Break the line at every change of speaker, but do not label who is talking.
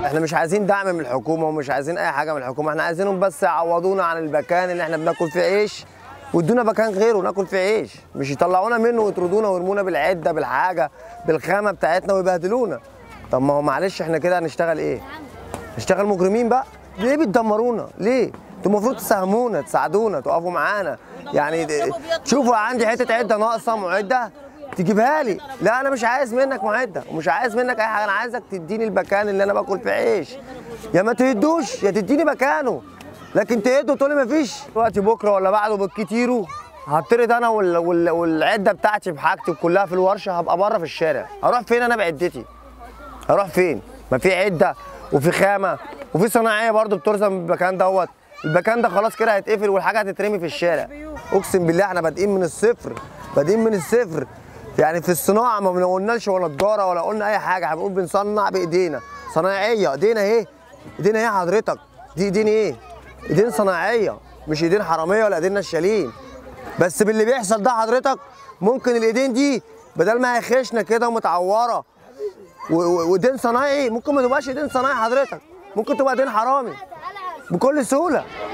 احنا مش عايزين دعم من الحكومه ومش عايزين اي حاجه من الحكومه احنا عايزينهم بس يعوضونا عن المكان اللي احنا بناكل فيه عيش ويدونا مكان غيره ناكل فيه عيش مش يطلعونا منه ويطردونا ويرمونا بالعده بالحاجه بالخامه بتاعتنا ويبهدلونا طب ما هو معلش احنا كده هنشتغل ايه نشتغل مجرمين بقى ليه بتدمرونا ليه انتوا المفروض تساهمونا تساعدونا تقفوا معانا يعني د- شوفوا عندي حته عده ناقصه معده تجيبها لي لا انا مش عايز منك معده ومش عايز منك اي حاجه انا عايزك تديني المكان اللي انا باكل فيه عيش يا ما تهدوش يا تديني مكانه لكن تهدوا تقول لي مفيش دلوقتي بكره ولا بعده بالكتيرو هطرد انا وال... وال... والعده بتاعتي بحاجتي كلها في الورشه هبقى بره في الشارع هروح فين انا بعدتي هروح فين؟ ما في عده وفي خامه وفي صناعيه برضو بترسم المكان دوت المكان ده خلاص كده هيتقفل والحاجه هتترمي في الشارع اقسم بالله احنا بادئين من الصفر بادئين من الصفر يعني في الصناعه ما قلناش ولا تجاره ولا قلنا اي حاجه احنا بنقول بنصنع بايدينا صناعيه ايدينا ايه؟ ايدينا ايه حضرتك؟ دي ايدين ايه؟ ايدين صناعيه مش ايدين حراميه ولا ايدين نشالين بس باللي بيحصل ده حضرتك ممكن الايدين دي بدل ما هي خشنه كده ومتعوره و- و- ودين صنايعي ممكن ما تبقاش دين صنايعي حضرتك ممكن تبقى دين حرامي بكل سهوله